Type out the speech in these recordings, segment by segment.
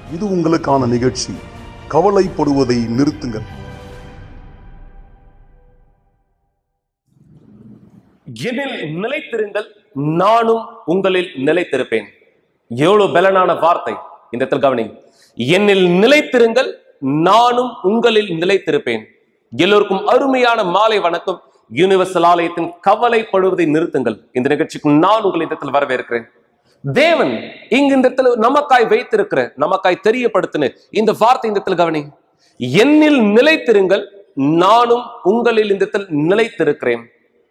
இது உங்களுக்கான நிகழ்ச்சி கவலைப்படுவதை நிறுத்துங்கள் என்னில் நிலைத்திருங்கள் நானும் உங்களில் நிலைத்திருப்பேன் எவ்வளவு பலனான வார்த்தை இந்த இடத்துல கவனி என்னில் நிலைத்திருங்கள் நானும் உங்களில் நிலைத்திருப்பேன் எல்லோருக்கும் அருமையான மாலை வணக்கம் யூனிவர்சல் ஆலயத்தின் கவலைப்படுவதை நிறுத்துங்கள் இந்த நிகழ்ச்சிக்கு நான் உங்களை இந்த இடத்துல வரவேற்கிறேன் தேவன் இங்கு இந்த இடத்துல நமக்காய் வைத்திருக்கிற நமக்காய் தெரியப்படுத்தின இந்த வார்த்தை இந்த இடத்துல கவனி என்னில் நிலைத்திருங்கள் நானும் உங்களில் இந்த இடத்தில் நிலைத்திருக்கிறேன்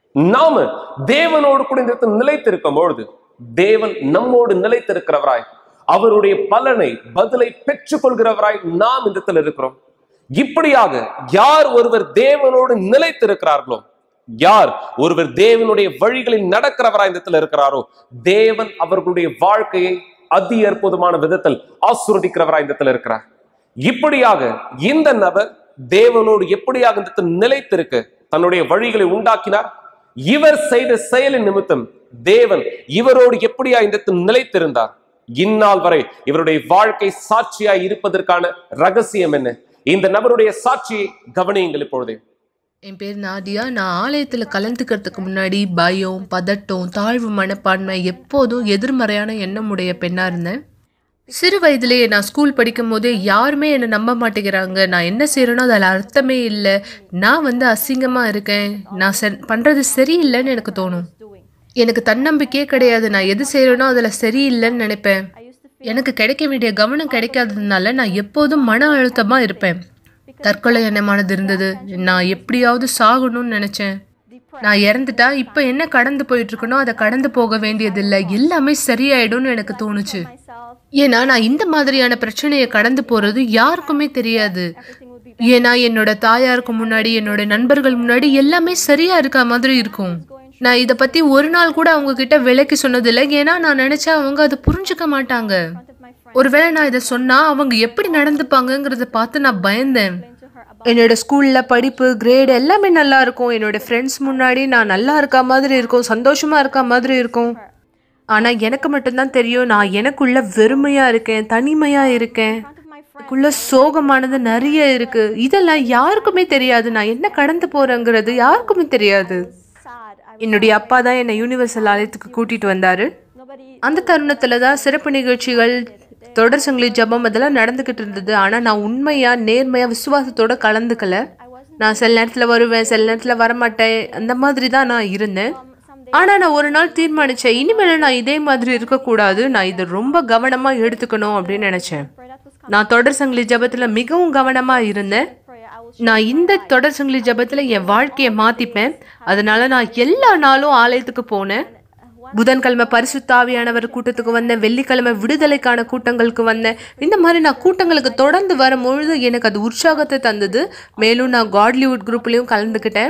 நாம தேவனோடு கூட இந்த இடத்தில் நிலைத்திருக்கும் பொழுது தேவன் நம்மோடு நிலைத்திருக்கிறவராய் அவருடைய பலனை பதிலை பெற்றுக் கொள்கிறவராய் நாம் இந்த இடத்தில் இருக்கிறோம் இப்படியாக யார் ஒருவர் தேவனோடு நிலைத்திருக்கிறார்களோ யார் ஒருவர் தேவனுடைய வழிகளில் நடக்கிறவராய் இந்த இடத்துல இருக்கிறாரோ தேவன் அவர்களுடைய வாழ்க்கையை அதி அற்புதமான விதத்தில் ஆசுரடிக்கிறவராய் இந்த இடத்துல இருக்கிறார் இப்படியாக இந்த நபர் தேவனோடு எப்படியாக இந்த இடத்தில் நிலைத்திருக்க தன்னுடைய வழிகளை உண்டாக்கினார் இவர் செய்த செயலின் நிமித்தம் தேவன் இவரோடு எப்படியா இந்த இடத்தில் நிலைத்திருந்தார் இந்நாள் வரை இவருடைய வாழ்க்கை சாட்சியாய் இருப்பதற்கான ரகசியம் என்ன இந்த நபருடைய சாட்சியை கவனியுங்கள் இப்பொழுதே என் பேர் நாதியா நான் ஆலயத்தில் கலந்துக்கிறதுக்கு முன்னாடி பயம் பதட்டம் தாழ்வு மனப்பான்மை எப்போதும் எதிர்மறையான எண்ணமுடைய பெண்ணாக இருந்தேன் சிறு வயதிலேயே நான் ஸ்கூல் படிக்கும் போதே யாருமே என்னை நம்ப மாட்டேங்கிறாங்க நான் என்ன செய்கிறேனோ அதில் அர்த்தமே இல்லை நான் வந்து அசிங்கமாக இருக்கேன் நான் செ பண்ணுறது சரியில்லைன்னு எனக்கு தோணும் எனக்கு தன்னம்பிக்கையே கிடையாது நான் எது செய்கிறேனோ அதில் சரியில்லைன்னு நினைப்பேன் எனக்கு கிடைக்க வேண்டிய கவனம் கிடைக்காததுனால நான் எப்போதும் மன அழுத்தமாக இருப்பேன் தற்கொலை எண்ணமானது இருந்தது நான் எப்படியாவது சாகணும்னு நினைச்சேன் நான் இறந்துட்டா இப்போ என்ன கடந்து போயிட்டு இருக்கனோ அதை கடந்து போக வேண்டியதில்லை எல்லாமே சரியாயிடும்னு எனக்கு தோணுச்சு ஏன்னா நான் இந்த மாதிரியான பிரச்சனையை கடந்து போறது யாருக்குமே தெரியாது ஏன்னா என்னோட தாயாருக்கு முன்னாடி என்னோட நண்பர்கள் முன்னாடி எல்லாமே சரியா இருக்க மாதிரி இருக்கும் நான் இதை பத்தி ஒரு நாள் கூட அவங்க கிட்ட விலைக்கு சொன்னதில்லை ஏன்னா நான் நினைச்சா அவங்க அதை புரிஞ்சுக்க மாட்டாங்க ஒருவேளை நான் இதை சொன்னா அவங்க எப்படி நடந்துப்பாங்கங்கிறத பார்த்து நான் பயந்தேன் என்னோட ஸ்கூல்ல படிப்பு கிரேட் எல்லாமே நல்லா இருக்கும் என்னோட ஃப்ரெண்ட்ஸ் முன்னாடி நான் நல்லா இருக்க மாதிரி இருக்கும் சந்தோஷமா இருக்க மாதிரி இருக்கும் ஆனா எனக்கு மட்டும்தான் தெரியும் நான் எனக்குள்ள வெறுமையா இருக்கேன் தனிமையா இருக்கேன் எனக்குள்ள சோகமானது நிறைய இருக்கு இதெல்லாம் யாருக்குமே தெரியாது நான் என்ன கடந்து போறேங்கிறது யாருக்குமே தெரியாது என்னுடைய அப்பா தான் என்னை யூனிவர்சல் ஆலயத்துக்கு கூட்டிட்டு வந்தாரு அந்த தருணத்துல தான் சிறப்பு நிகழ்ச்சிகள் தொடர் சங்கிலி ஜபம் அதெல்லாம் நடந்துகிட்டு இருந்தது ஆனா நான் உண்மையா நேர்மையா விசுவாசத்தோட கலந்துக்கல நான் சில நேரத்துல வருவேன் சில நேரத்துல வரமாட்டேன் அந்த மாதிரி தான் நான் இருந்தேன் ஆனா நான் ஒரு நாள் தீர்மானிச்சேன் இனிமேல நான் இதே மாதிரி இருக்கக்கூடாது நான் இதை ரொம்ப கவனமா எடுத்துக்கணும் அப்படின்னு நினைச்சேன் நான் தொடர் சங்கிலி ஜபத்துல மிகவும் கவனமா இருந்தேன் நான் இந்த தொடர் சங்கிலி ஜபத்துல என் வாழ்க்கையை மாத்திப்பேன் அதனால நான் எல்லா நாளும் ஆலயத்துக்கு போனேன் புதன்கிழமை பரிசுத்தாவியானவர் கூட்டத்துக்கு வந்தேன் வெள்ளிக்கிழமை விடுதலைக்கான கூட்டங்களுக்கு வந்தேன் இந்த மாதிரி நான் கூட்டங்களுக்கு தொடர்ந்து வரும்பொழுது எனக்கு அது உற்சாகத்தை தந்தது மேலும் நான் காட்லிவுட் குரூப்லயும் கலந்துக்கிட்டேன்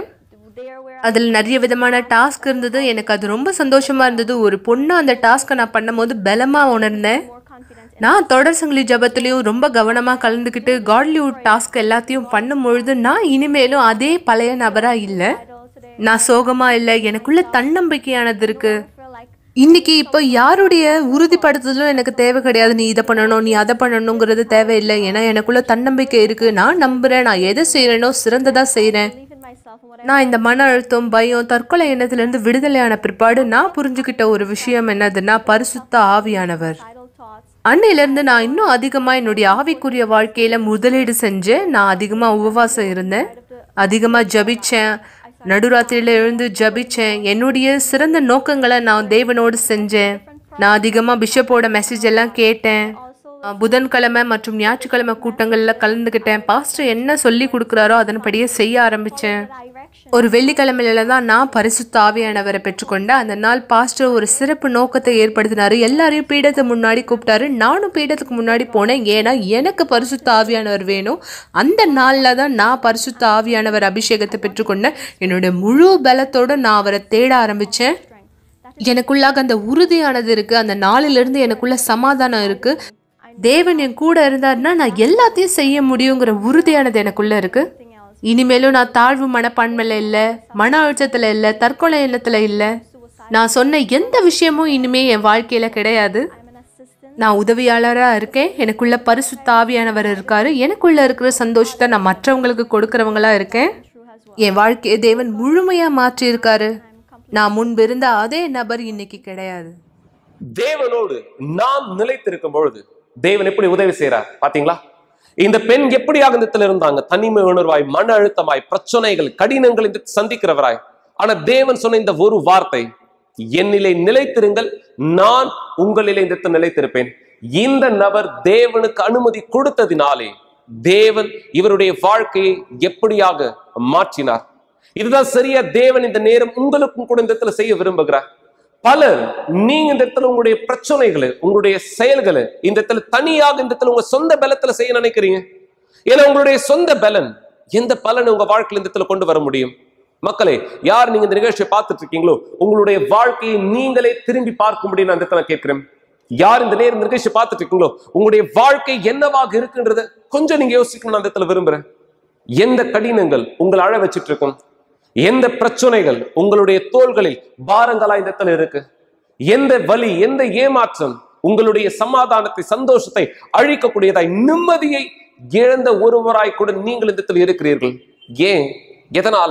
அதில் நிறைய விதமான டாஸ்க் இருந்தது எனக்கு அது ரொம்ப சந்தோஷமா இருந்தது ஒரு பொண்ணு அந்த டாஸ்க்கை நான் பண்ணும்போது பலமா உணர்ந்தேன் நான் தொடர் சங்கிலி ஜபத்துலேயும் ரொம்ப கவனமாக கலந்துக்கிட்டு காட்லிவுட் டாஸ்க் எல்லாத்தையும் பண்ணும் பொழுது நான் இனிமேலும் அதே பழைய நபராக இல்லை நான் சோகமா இல்லை எனக்குள்ள தன்னம்பிக்கையானது இருக்கு இன்னைக்கு இப்போ யாருடைய உறுதிப்படுத்துதலும் எனக்கு தேவை கிடையாது நீ இதை பண்ணணும் நீ அதை பண்ணணுங்கிறது தேவையில்லை ஏன்னா எனக்குள்ள தன்னம்பிக்கை இருக்கு நான் நம்புறேன் நான் எதை செய்யறேனோ சிறந்ததா செய்றேன் நான் இந்த மன அழுத்தம் பயம் தற்கொலை எண்ணத்திலிருந்து விடுதலையான பிற்பாடு நான் புரிஞ்சுக்கிட்ட ஒரு விஷயம் என்னதுன்னா பரிசுத்த ஆவியானவர் அன்னையிலேருந்து நான் இன்னும் அதிகமாக என்னுடைய ஆவிக்குரிய வாழ்க்கையில் முதலீடு செஞ்சேன் நான் அதிகமாக உபவாசம் இருந்தேன் அதிகமாக ஜபிச்சேன் நடுராத்திரியில் எழுந்து ஜபிச்சேன் என்னுடைய சிறந்த நோக்கங்களை நான் தேவனோடு செஞ்சேன் நான் அதிகமாக பிஷப்போட மெசேஜ் எல்லாம் கேட்டேன் அஹ் புதன்கிழமை மற்றும் ஞாயிற்றுக்கிழமை கூட்டங்களில் கலந்துக்கிட்டேன் பாஸ்டர் என்ன சொல்லி கொடுக்குறாரோ அதன்படியே செய்ய ஆரம்பித்தேன் ஒரு வெள்ளிக்கிழமையில தான் நான் பரிசுத்த ஆவியானவரை பெற்றுக்கொண்டேன் அந்த நாள் பாஸ்டர் ஒரு சிறப்பு நோக்கத்தை ஏற்படுத்தினாரு எல்லாரையும் பீடத்து முன்னாடி கூப்பிட்டாரு நானும் பீடத்துக்கு முன்னாடி போனேன் ஏன்னா எனக்கு பரிசுத்த ஆவியானவர் வேணும் அந்த நாளில் தான் நான் பரிசுத்த ஆவியானவர் அபிஷேகத்தை பெற்றுக்கொண்டேன் என்னுடைய முழு பலத்தோட நான் அவரை தேட ஆரம்பிச்சேன் எனக்குள்ளாக அந்த உறுதியானது இருக்கு அந்த நாளிலிருந்து எனக்குள்ள சமாதானம் இருக்கு தேவன் என் கூட இருந்தாருன்னா நான் எல்லாத்தையும் செய்ய முடியுங்கிற உறுதியானது எனக்குள்ள இருக்கு இனிமேலும் நான் தாழ்வு மனப்பான்மையில இல்லை மன அழுத்தத்துல இல்லை தற்கொலை எண்ணத்துல இல்லை நான் சொன்ன எந்த விஷயமும் இனிமே என் வாழ்க்கையில கிடையாது நான் உதவியாளராக இருக்கேன் எனக்குள்ள பரிசுத்த ஆவியானவர் இருக்காரு எனக்குள்ள இருக்கிற சந்தோஷத்தை நான் மற்றவங்களுக்கு கொடுக்கறவங்களா இருக்கேன் என் வாழ்க்கையை தேவன் முழுமையா மாற்றி இருக்காரு நான் முன்பு இருந்த அதே நபர் இன்னைக்கு கிடையாது தேவனோடு நாம் நிலைத்திருக்கும் பொழுது தேவன் எப்படி உதவி செய்யறார் பாத்தீங்களா இந்த பெண் எப்படியாக இந்த இடத்துல இருந்தாங்க தனிமை உணர்வாய் மன அழுத்தமாய் பிரச்சனைகள் கடினங்கள் இந்த சந்திக்கிறவராய் ஆனா தேவன் சொன்ன இந்த ஒரு வார்த்தை என்னிலே நிலைத்திருங்கள் நான் உங்களிலே இந்த இடத்தில் நிலைத்திருப்பேன் இந்த நபர் தேவனுக்கு அனுமதி கொடுத்ததினாலே தேவன் இவருடைய வாழ்க்கையை எப்படியாக மாற்றினார் இதுதான் சரியா தேவன் இந்த நேரம் உங்களுக்கும் கூட இந்த இடத்துல செய்ய விரும்புகிறார் பலர் நீங்க இந்த இடத்துல உங்களுடைய பிரச்சனைகளை உங்களுடைய செயல்களை இந்த இடத்துல தனியாக இந்த இடத்துல உங்க சொந்த பலத்துல செய்ய நினைக்கிறீங்க ஏன்னா உங்களுடைய சொந்த பலன் எந்த பலனை உங்க வாழ்க்கையில இந்த இடத்துல கொண்டு வர முடியும் மக்களே யார் நீங்க இந்த நிகழ்ச்சியை பார்த்துட்டு இருக்கீங்களோ உங்களுடைய வாழ்க்கையை நீங்களே திரும்பி பார்க்க முடியும் நான் இந்த இடத்துல கேட்கிறேன் யார் இந்த நேரம் இந்த நிகழ்ச்சியை பார்த்துட்டு இருக்கீங்களோ உங்களுடைய வாழ்க்கை என்னவாக இருக்குன்றத கொஞ்சம் நீங்க யோசிக்கணும் நான் இந்த இடத்துல விரும்புறேன் எந்த கடினங்கள் உங்களை அழ வச்சிட்டு இருக்கும் எந்த பிரச்சனைகள் உங்களுடைய தோள்களில் பாரங்களா இந்த இடத்துல இருக்கு எந்த வலி எந்த ஏமாற்றம் உங்களுடைய சமாதானத்தை சந்தோஷத்தை அழிக்கக்கூடியதாய் நிம்மதியை இழந்த ஒருவராய் கூட நீங்கள் இந்த இடத்துல இருக்கிறீர்கள் ஏன் எதனால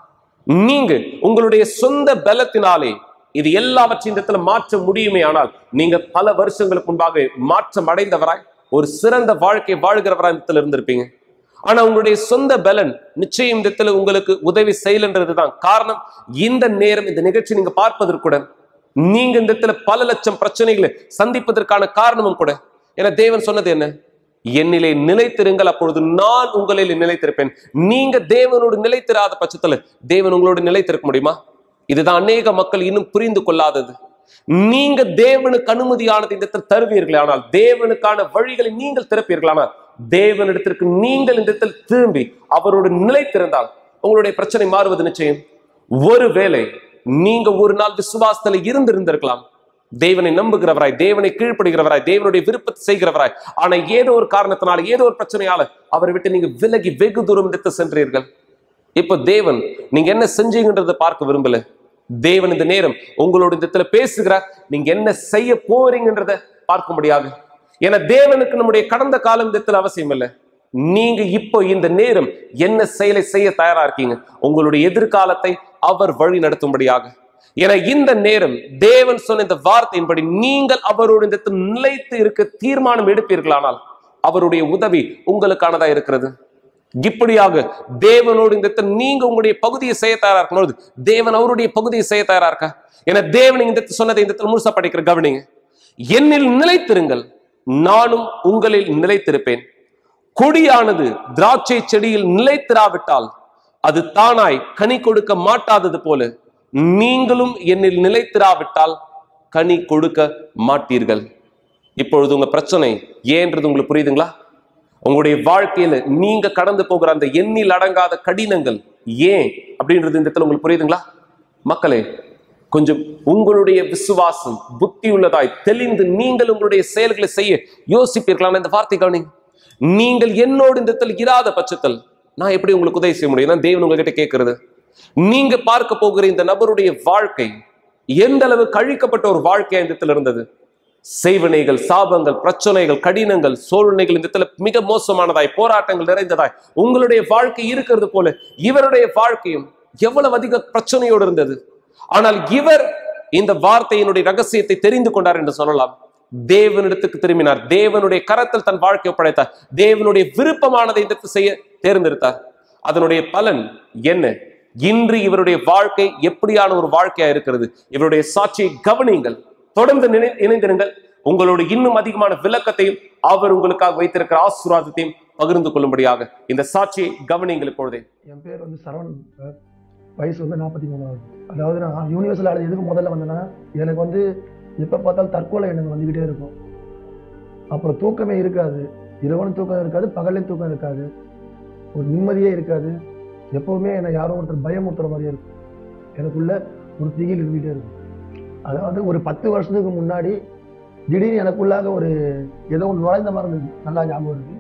நீங்க உங்களுடைய சொந்த பலத்தினாலே இது எல்லாவற்றையும் இந்த இடத்துல மாற்ற முடியுமே ஆனால் நீங்க பல வருஷங்களுக்கு முன்பாக மாற்றம் அடைந்தவராய் ஒரு சிறந்த வாழ்க்கை வாழ்கிறவராய் இந்த இடத்துல இருந்திருப்பீங்க ஆனா உங்களுடைய சொந்த பலன் நிச்சயம் இந்த இடத்துல உங்களுக்கு உதவி செய்யலன்றதுதான் காரணம் இந்த நேரம் இந்த நிகழ்ச்சி நீங்க பார்ப்பதற்கு நீங்க இந்த இடத்துல பல லட்சம் பிரச்சனைகளை சந்திப்பதற்கான காரணமும் கூட ஏன்னா தேவன் சொன்னது என்ன என்னிலே நிலைத்திருங்கள் அப்பொழுது நான் உங்களில் நிலைத்திருப்பேன் நீங்க தேவனோடு நிலைத்திராத பட்சத்துல தேவன் உங்களோடு நிலைத்திருக்க முடியுமா இதுதான் அநேக மக்கள் இன்னும் புரிந்து கொள்ளாதது நீங்க தேவனுக்கு அனுமதியானது இந்த இடத்தில் தருவீர்களே ஆனால் தேவனுக்கான வழிகளை நீங்கள் திறப்பீர்களானால் தேவனிடத்திற்கு நீங்கள் இந்த இடத்தில் திரும்பி அவரோடு நிலைத்திருந்தால் உங்களுடைய பிரச்சனை மாறுவது நிச்சயம் ஒருவேளை நீங்க ஒரு நாள் விசுவாசத்துல இருந்து இருந்திருக்கலாம் தேவனை நம்புகிறவராய் தேவனை கீழ்ப்படுகிறவராய் தேவனுடைய விருப்பத்தை செய்கிறவராய் ஆனா ஏதோ ஒரு காரணத்தினால ஏதோ ஒரு பிரச்சனையால அவரை விட்டு நீங்க விலகி வெகு தூரம் எடுத்து சென்றீர்கள் இப்போ தேவன் நீங்க என்ன செஞ்சீங்கன்றதை பார்க்க விரும்பல தேவன் இந்த நேரம் உங்களோட இந்த இடத்துல பேசுகிறார் நீங்க என்ன செய்ய போறீங்கன்றத பார்க்க முடியாது ஏன்னா தேவனுக்கு நம்முடைய கடந்த காலம் இந்த இடத்துல அவசியம் இல்லை நீங்க இப்போ இந்த நேரம் என்ன செயலை செய்ய தயாரா இருக்கீங்க உங்களுடைய எதிர்காலத்தை அவர் வழி நடத்தும்படியாக என இந்த நேரம் தேவன் சொன்ன இந்த வார்த்தையின்படி நீங்கள் அவரோடு இந்த இடத்தில் நிலைத்து இருக்க தீர்மானம் எடுப்பீர்களானால் அவருடைய உதவி உங்களுக்கானதா இருக்கிறது இப்படியாக தேவனோடு இந்த இடத்தில் நீங்க உங்களுடைய பகுதியை செய்ய தயாரா இருக்கும்போது தேவன் அவருடைய பகுதியை செய்ய தயாரா இருக்கா என தேவன் இந்த இடத்தில் சொன்னதை இந்த இடத்தில் முழுசா படிக்கிற கவனிங்க என்னில் நிலைத்திருங்கள் நானும் உங்களில் நிலைத்திருப்பேன் கொடியானது திராட்சை செடியில் நிலைத்திராவிட்டால் அது தானாய் கனி கொடுக்க மாட்டாதது போல நீங்களும் என்னில் நிலைத்திராவிட்டால் கனி கொடுக்க மாட்டீர்கள் இப்பொழுது உங்க பிரச்சனை ஏன்றது உங்களுக்கு புரியுதுங்களா உங்களுடைய வாழ்க்கையில நீங்க கடந்து போகிற அந்த எண்ணில் அடங்காத கடினங்கள் ஏன் அப்படின்றது இந்த இடத்துல உங்களுக்கு புரியுதுங்களா மக்களே கொஞ்சம் உங்களுடைய விசுவாசம் புத்தி உள்ளதாய் தெளிந்து நீங்கள் உங்களுடைய செயல்களை செய்ய யோசிப்பீர்களான இந்த வார்த்தை கவனிங்க நீங்கள் என்னோடு இந்த இடத்துல இராத பட்சத்தில் நான் எப்படி உங்களுக்கு உதவி செய்ய முடியும் தான் தேவன் உங்ககிட்ட கேட்கிறது நீங்க பார்க்க போகிற இந்த நபருடைய வாழ்க்கை எந்த அளவு கழிக்கப்பட்ட ஒரு வாழ்க்கையா இந்த இடத்துல இருந்தது செய்வினைகள் சாபங்கள் பிரச்சனைகள் கடினங்கள் சூழ்நிலைகள் இந்த இடத்துல மிக மோசமானதாய் போராட்டங்கள் நிறைந்ததாய் உங்களுடைய வாழ்க்கை இருக்கிறது போல இவருடைய வாழ்க்கையும் எவ்வளவு அதிக பிரச்சனையோடு இருந்தது ஆனால் இவர் இந்த வார்த்தையினுடைய ரகசியத்தை தெரிந்து கொண்டார் என்று சொல்லலாம் தேவனிடத்துக்கு திரும்பினார் தேவனுடைய கரத்தில் தன் வாழ்க்கையை படைத்தார் தேவனுடைய விருப்பமானதை இந்த இடத்தில் செய்ய தேர்ந்தெடுத்தார் அதனுடைய பலன் என்ன இன்று இவருடைய வாழ்க்கை எப்படியான ஒரு வாழ்க்கையா இருக்கிறது இவருடைய சாட்சியை கவனியுங்கள் தொடர்ந்து நினை- இணைந்திருங்கள் உங்களோட இன்னும் அதிகமான விளக்கத்தையும் அவர் உங்களுக்காக வைத்திருக்கிற ஆசீர்வாதத்தையும் பகிர்ந்து கொள்ளும்படியாக இந்த சாட்சியை கவனியுங்கள் இப்பொழுதே என் பேர் வந்து சரவணன் சார் வயசு வந்து நாற்பத்தி மூணாவது அதாவது நான் யூனிவர்சில் ஆடு எதுக்கு முதல்ல வந்தேன்னா எனக்கு வந்து எப்போ பார்த்தாலும் தற்கொலை எண்ணங்கள் வந்துக்கிட்டே இருக்கும் அப்புறம் தூக்கமே இருக்காது இரவனும் தூக்கம் இருக்காது பகலையும் தூக்கம் இருக்காது ஒரு நிம்மதியே இருக்காது எப்போவுமே என்னை யாரோ ஒருத்தர் பயமுறுத்துற மாதிரியே இருக்கும் எனக்குள்ள ஒரு திகில் இருந்துகிட்டே இருக்கும் அதாவது ஒரு பத்து வருஷத்துக்கு முன்னாடி திடீர்னு எனக்குள்ளாக ஒரு ஏதோ ஒன்று நுழைந்த மாதிரி இருந்தது நல்லா ஞாபகம் இருக்கு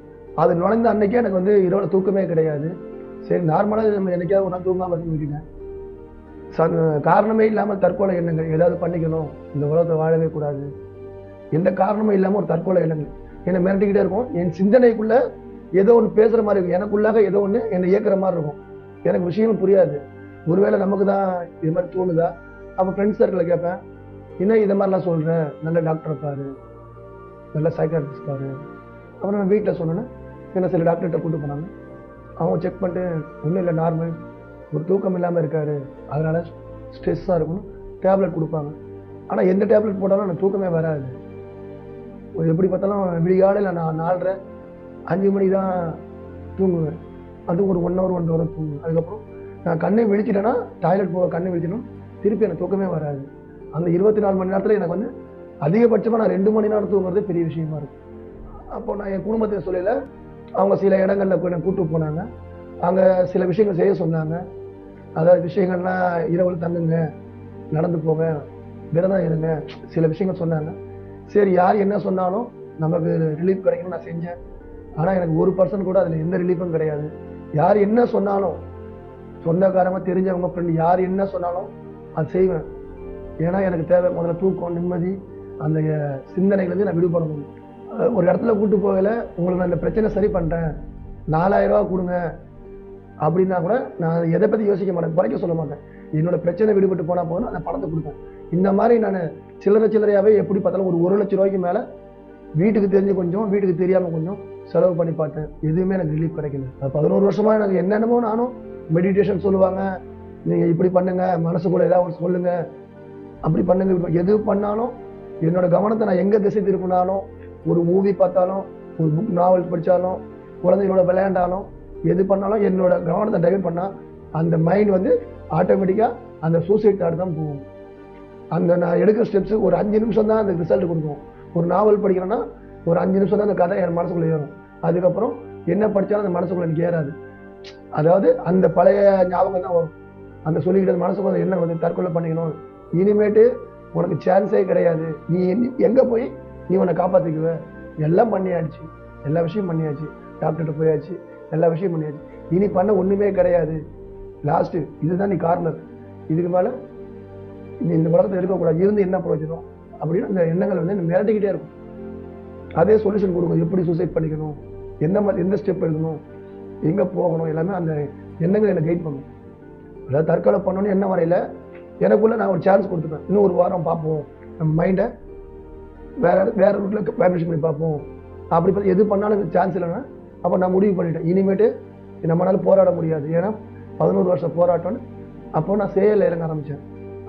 அது நுழைந்த அன்னைக்கே எனக்கு வந்து இரவுல தூக்கமே கிடையாது சரி நார்மலாக நம்ம என்னைக்காவது ஒரு நாள் தூங்காம இருந்து விட்டுட்டேன் ச- காரணமே இல்லாமல் தற்கொலை எண்ணங்கள் ஏதாவது பண்ணிக்கணும் இந்த உலகத்தை வாழவே கூடாது எந்த காரணமும் இல்லாமல் ஒரு தற்கொலை எண்ணங்கள் என்னை மிரட்டிக்கிட்டே இருக்கும் என் சிந்தனைக்குள்ள ஏதோ ஒன்று பேசுகிற மாதிரி இருக்கும் எனக்குள்ளாக ஏதோ ஒன்று என்னை இயக்குற மாதிரி இருக்கும் எனக்கு விஷயங்கள் புரியாது ஒருவேளை நமக்கு தான் இது மாதிரி தோணுதா அப்போ ஃப்ரெண்ட்ஸ் சர்க்கிளில் கேட்பேன் என்ன இதை மாதிரிலாம் சொல்கிறேன் நல்ல டாக்டரை பாரு நல்ல சைக்காட்ரிஸ்ட் பாரு அப்புறம் நான் வீட்டில் சொன்னேன்னா என்ன சில டாக்டர்கிட்ட கூட்டு போனாங்க அவங்க செக் பண்ணிட்டு ஒன்றும் இல்லை நார்மல் ஒரு தூக்கம் இல்லாமல் இருக்காரு அதனால ஸ்ட்ரெஸ்ஸாக இருக்கணும் டேப்லெட் கொடுப்பாங்க ஆனால் எந்த டேப்லெட் போட்டாலும் எனக்கு தூக்கமே வராது ஒரு எப்படி பார்த்தாலும் விடிகாலையில் நான் நாலரை அஞ்சு மணி தான் தூங்குவேன் அதுவும் ஒரு ஒன் ஹவர் ஒன் ஹவர் தூங்குவேன் அதுக்கப்புறம் நான் கண்ணை விழிச்சிட்டேன்னா டாய்லெட் போக கண்ணை விழிச்சிட்டோம் திருப்பி எனக்கு தூக்கமே வராது அந்த இருபத்தி நாலு மணி நேரத்தில் எனக்கு வந்து அதிகபட்சமாக நான் ரெண்டு மணி நேரம் தூங்குறதே பெரிய விஷயமா இருக்கும் அப்போ நான் என் குடும்பத்தை சொல்லல அவங்க சில இடங்கள்ல போய் என்னை கூட்டு போனாங்க அங்கே சில விஷயங்கள் செய்ய சொன்னாங்க அதாவது விஷயங்கள்லாம் இரவில் தங்குங்க நடந்து போங்க விரதம் இருங்க சில விஷயங்கள் சொன்னாங்க சரி யார் என்ன சொன்னாலும் நமக்கு ரிலீஃப் கிடைக்கணும் நான் செஞ்சேன் ஆனால் எனக்கு ஒரு பர்சன்ட் கூட அதில் எந்த ரிலீஃபும் கிடையாது யார் என்ன சொன்னாலும் சொந்தக்காரங்க தெரிஞ்சவங்க ஃப்ரெண்டு யார் என்ன சொன்னாலும் அது செய்வேன் ஏன்னா எனக்கு தேவை முதல்ல தூக்கம் நிம்மதி அந்த அஹ், சிந்தனையிலேருந்து நான் விடுபடணும் அஹ், ஒரு இடத்துல கூட்டு போகல உங்களுக்கு நான் இந்த பிரச்சனை சரி பண்ணிட்டேன் நாலாயிரம் ரூபா கொடுங்க அப்படின்னா கூட நான் எதை பற்றி யோசிக்க மாட்டேன் குறைக்க சொல்ல மாட்டேன் என்னோட பிரச்சனை விடுபட்டு போனால் போதும் அந்த பணத்தை கொடுப்பேன் இந்த மாதிரி நான் சில்லறை சில்லறையாகவே எப்படி பார்த்தாலும் ஒரு ஒரு லட்ச ரூபாய்க்கு மேலே வீட்டுக்கு தெரிஞ்சு கொஞ்சம் வீட்டுக்கு தெரியாமல் கொஞ்சம் செலவு பண்ணி பார்த்தேன் எதுவுமே எனக்கு ரிலீஃப் கிடைக்கல அது பதினோரு வருஷமா எனக்கு என்னென்னமோ நானும் மெடிடேஷன் சொல்லுவாங்க நீங்கள் இப்படி பண்ணுங்க மனசுக்குள்ள ஏதாவது ஒன்று சொல்லுங்க அப்படி பண்ணுங்க இப்படி பண்ணு- எது பண்ணாலும் என்னோட கவனத்தை நான் எங்கே திசை திருப்பினாலும் ஒரு மூவி பார்த்தாலும் ஒரு புக் நாவல் படித்தாலும் குழந்தைகளோட விளையாண்டாலும் எது பண்ணாலும் என்னோட கவனத்தை டைவர்ட் பண்ணால் அந்த மைண்ட் வந்து ஆட்டோமேட்டிக்காக அந்த சூசைட் தாட் தான் போகும் அந்த நான் எடுக்கிற ஸ்டெப்ஸ் ஒரு அஞ்சு நிமிஷம் தான் அந்த ரிசல்ட் கொடுக்கும் ஒரு நாவல் படிக்கிறேன்னா ஒரு அஞ்சு நிமிஷம் தான் அந்த கதை என் மனசுக்குள்ள ஏறும் அதுக்கப்புறம் என்ன படித்தாலும் அந்த மனசுக்குள்ள எனக்கு ஏறாது அதாவது அந்த பழைய ஞாபகம் தான் வரும் அந்த சொல்லிக்கிட்டது மனசுக்குள்ள என்ன வந்து தற்கொலை பண்ணிக்கணும் இனிமேட்டு உனக்கு சான்ஸே கிடையாது நீ எங்க- எங்க போய் நீ உன்னை காப்பாத்திக்குவ எல்லாம் பண்ணியாச்சு எல்லா விஷயம் பண்ணியாச்சு டாக்டர்கிட்ட போயாச்சு எல்லா விஷயம் பண்ணியாச்சு இனி பண்ண ஒண்ணுமே கிடையாது லாஸ்ட் இதுதான் நீ கார்னர் இதுக்கு மேல நீ இந்த உலகத்தை இருக்கக்கூடாது இருந்து என்ன பிரயோஜனம் அப்படின்னு அந்த எண்ணங்கள் வந்து என்னை மிரட்டிக்கிட்டே இருக்கும் அதே சொல்யூஷன் கொடுக்கும் எப்படி சூசைட் பண்ணிக்கணும் எந்த மாதிரி எந்த ஸ்டெப் எடுக்கணும் எங்க போகணும் எல்லாமே அந்த எண்ணங்கள் என்னை கைட் பண்ணும் அதாவது தற்கொலை பண்ணணும்னு என்ன வரையில எனக்குள்ள நான் ஒரு சான்ஸ் கொடுத்துப்பேன் இன்னும் ஒரு வாரம் பார்ப்போம் நம்ம மைண்டை வேற இடத்து- வேற ரூட்ல வேப்ரேஷன் பண்ணி பார்ப்போம் அப்படி பார்த்து எது பண்ணாலும் சான்ஸ் இல்லைன்னா அப்போ நான் முடிவு பண்ணிட்டேன் இனிமேட்டு நம்மளால போராட முடியாது ஏன்னா பதினோரு வருஷம் போராட்டம்னு அப்போ நான் செயலில் இறங்க ஆரம்பித்தேன்